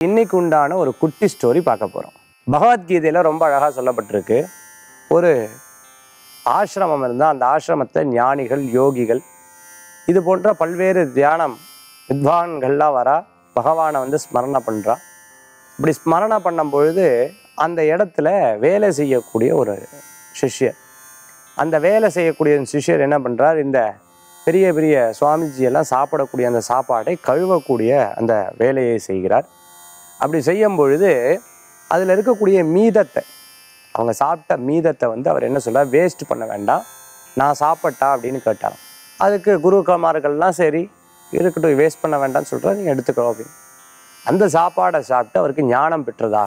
இன்னைக்கு உண்டான ஒரு குட்டி ஸ்டோரி பார்க்க போகிறோம் பகவத்கீதையில் ரொம்ப அழகாக சொல்லப்பட்டிருக்கு ஒரு ஆசிரமம் இருந்தால் அந்த ஆசிரமத்தில் ஞானிகள் யோகிகள் இது போன்ற பல்வேறு தியானம் வித்வான்கள்லாம் வரா பகவானை வந்து ஸ்மரணை பண்ணுறா இப்படி ஸ்மரணை பண்ணும் பொழுது அந்த இடத்துல வேலை செய்யக்கூடிய ஒரு சிஷ்யர் அந்த வேலை செய்யக்கூடிய சிஷ்யர் என்ன பண்ணுறார் இந்த பெரிய பெரிய சுவாமிஜி எல்லாம் சாப்பிடக்கூடிய அந்த சாப்பாடை கழுவக்கூடிய அந்த வேலையை செய்கிறார் அப்படி செய்யும் பொழுது அதில் இருக்கக்கூடிய மீதத்தை அவங்க சாப்பிட்ட மீதத்தை வந்து அவர் என்ன சொல்றார் வேஸ்ட் பண்ண வேண்டாம் நான் சாப்பிட்டா அப்படின்னு கேட்டாராம் அதுக்கு குருக்கமார்கள்லாம் சரி இருக்கட்டும் வேஸ்ட் பண்ண வேண்டாம்னு சொல்கிறார் நீங்கள் எடுத்துக்கிறோம் அப்படின்னு அந்த சாப்பாடை சாப்பிட்டு அவருக்கு ஞானம் பெற்றதாக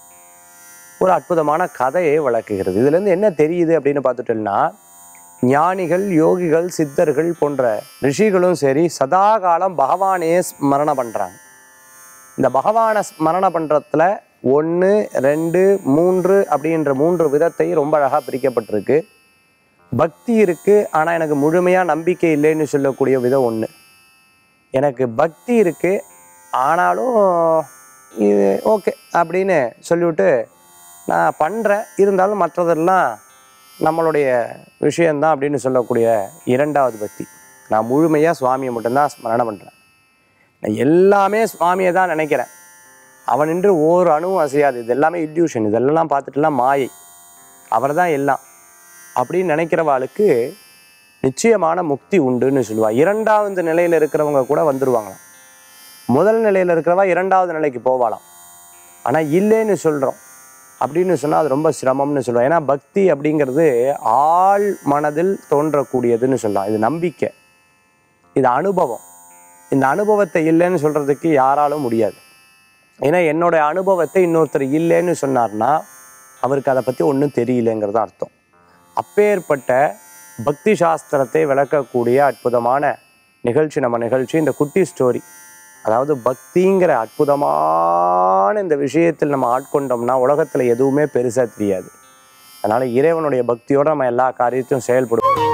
ஒரு அற்புதமான கதையை விளக்குகிறது இதுலேருந்து என்ன தெரியுது அப்படின்னு பார்த்துட்டோம்னா ஞானிகள் யோகிகள் சித்தர்கள் போன்ற ரிஷிகளும் சரி சதா காலம் பகவானையே ஸ்மரணை பண்ணுறாங்க இந்த பகவானை ஸ்மரணை பண்ணுறதுல ஒன்று ரெண்டு மூன்று அப்படின்ற மூன்று விதத்தை ரொம்ப அழகாக பிரிக்கப்பட்டிருக்கு பக்தி இருக்குது ஆனால் எனக்கு முழுமையாக நம்பிக்கை இல்லைன்னு சொல்லக்கூடிய விதம் ஒன்று எனக்கு பக்தி இருக்குது ஆனாலும் இது ஓகே அப்படின்னு சொல்லிவிட்டு நான் பண்ணுறேன் இருந்தாலும் மற்றதெல்லாம் நம்மளுடைய விஷயந்தான் அப்படின்னு சொல்லக்கூடிய இரண்டாவது பக்தி நான் முழுமையாக சுவாமியை மட்டும்தான் ஸ்மரணை பண்ணுறேன் நான் எல்லாமே சுவாமியை தான் நினைக்கிறேன் அவன் நின்று ஓர் அணுவும் அசையாது இது எல்லாமே இல்யூஷன் இதெல்லாம் பார்த்துட்டுலாம் மாயை அவர் தான் எல்லாம் அப்படின்னு நினைக்கிறவாளுக்கு நிச்சயமான முக்தி உண்டுன்னு சொல்லுவா இரண்டாவது நிலையில் இருக்கிறவங்க கூட வந்துடுவாங்களாம் முதல் நிலையில் இருக்கிறவா இரண்டாவது நிலைக்கு போவாளாம் ஆனால் இல்லைன்னு சொல்கிறோம் அப்படின்னு சொன்னால் அது ரொம்ப சிரமம்னு சொல்லுவோம் ஏன்னா பக்தி அப்படிங்கிறது ஆள் மனதில் தோன்றக்கூடியதுன்னு சொல்லலாம் இது நம்பிக்கை இது அனுபவம் இந்த அனுபவத்தை இல்லைன்னு சொல்கிறதுக்கு யாராலும் முடியாது ஏன்னா என்னோட அனுபவத்தை இன்னொருத்தர் இல்லைன்னு சொன்னார்னா அவருக்கு அதை பற்றி ஒன்றும் தெரியலங்கிறது அர்த்தம் அப்பேற்பட்ட பக்தி சாஸ்திரத்தை விளக்கக்கூடிய அற்புதமான நிகழ்ச்சி நம்ம நிகழ்ச்சி இந்த குட்டி ஸ்டோரி அதாவது பக்திங்கிற அற்புதமான இந்த விஷயத்தில் நம்ம ஆட்கொண்டோம்னா உலகத்தில் எதுவுமே பெருசாக தெரியாது அதனால் இறைவனுடைய பக்தியோடு நம்ம எல்லா காரியத்தையும் செயல்படுவோம்